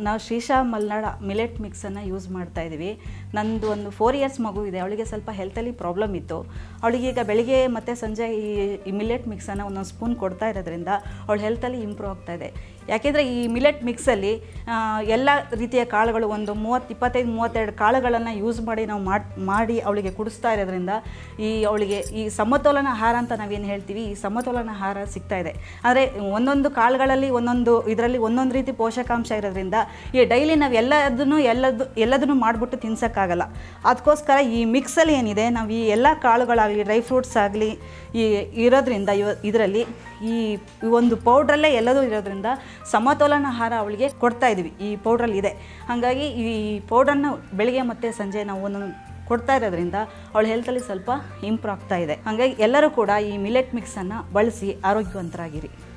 ನಾವು ಶ್ರೀಶಾ ಮಲ್ನಾಡ ಮಿಲೆಟ್ ಮಿಕ್ಸನ್ನು ಯೂಸ್ ಮಾಡ್ತಾ ಇದ್ದೀವಿ ನಂದು ಒಂದು ಫೋರ್ ಇಯರ್ಸ್ ಮಗು ಇದೆ ಅವಳಿಗೆ ಸ್ವಲ್ಪ ಹೆಲ್ತಲ್ಲಿ ಪ್ರಾಬ್ಲಮ್ ಇತ್ತು ಅವಳಿಗೆ ಈಗ ಬೆಳಿಗ್ಗೆ ಮತ್ತು ಸಂಜೆ ಈ ಈ ಮಿಲೆಟ್ ಮಿಕ್ಸನ್ನು ಒಂದೊಂದು ಸ್ಪೂನ್ ಕೊಡ್ತಾ ಇರೋದ್ರಿಂದ ಅವಳ ಹೆಲ್ತಲ್ಲಿ ಇಂಪ್ರೂವ್ ಆಗ್ತಾ ಇದೆ ಯಾಕೆಂದರೆ ಈ ಮಿಲೆಟ್ ಮಿಕ್ಸಲ್ಲಿ ಆ, ಎಲ್ಲ ರೀತಿಯ ಕಾಳುಗಳು ಒಂದು ಮೂವತ್ತು ಇಪ್ಪತ್ತೈದು ಮೂವತ್ತೆರಡು ಕಾಳುಗಳನ್ನು ಯೂಸ್ ಮಾಡಿ ನಾವು ಮಾಡ್ ಮಾಡಿ ಅವಳಿಗೆ ಕುಡಿಸ್ತಾ ಇರೋದ್ರಿಂದ ಈ ಅವಳಿಗೆ ಈ ಸಮತೋಲನ ಆಹಾರ ಅಂತ ನಾವೇನು ಹೇಳ್ತೀವಿ ಈ ಸಮತೋಲನ ಆಹಾರ ಸಿಗ್ತಾ ಇದೆ ಅಂದರೆ ಒಂದೊಂದು ಕಾಳುಗಳಲ್ಲಿ ಒಂದೊಂದು ಇದರಲ್ಲಿ ಒಂದೊಂದು ರೀತಿ ಪೋಷಕಾಂಶ ಇರೋದ್ರಿಂದ ಈ ಡೈಲಿ ನಾವು ಎಲ್ಲದನ್ನು ಎಲ್ಲದು ಎಲ್ಲದನ್ನು ಮಾಡಿಬಿಟ್ಟು ತಿನ್ಸೋಕ್ಕಾಗಲ್ಲ ಅದಕ್ಕೋಸ್ಕರ ಈ ಮಿಕ್ಸಲ್ಲಿ ಏನಿದೆ ನಾವು ಈ ಎಲ್ಲ ಕಾಳುಗಳಾಗಲಿ ಡ್ರೈ ಫ್ರೂಟ್ಸ್ ಆಗಲಿ ಈ ಇರೋದ್ರಿಂದ ಇವ ಇದರಲ್ಲಿ ಈ ಈ ಒಂದು ಪೌಡ್ರಲ್ಲೇ ಎಲ್ಲದೂ ಇರೋದ್ರಿಂದ ಸಮತೋಲನ ಆಹಾರ ಅವಳಿಗೆ ಕೊಡ್ತಾ ಇದ್ವಿ ಈ ಪೌಡ್ರಲ್ಲಿ ಇದೆ ಹಾಗಾಗಿ ಈ ಪೌಡ್ರನ್ನ ಬೆಳಿಗ್ಗೆ ಮತ್ತು ಸಂಜೆ ನಾವು ಒಂದೊಂದು ಕೊಡ್ತಾ ಇರೋದ್ರಿಂದ ಅವಳ ಹೆಲ್ತಲ್ಲಿ ಸ್ವಲ್ಪ ಇಂಪ್ರೂವ್ ಆಗ್ತಾ ಇದೆ ಹಾಗಾಗಿ ಎಲ್ಲರೂ ಕೂಡ ಈ ಮಿಲೆಟ್ ಮಿಕ್ಸನ್ನು ಬಳಸಿ ಆರೋಗ್ಯವಂತರಾಗಿರಿ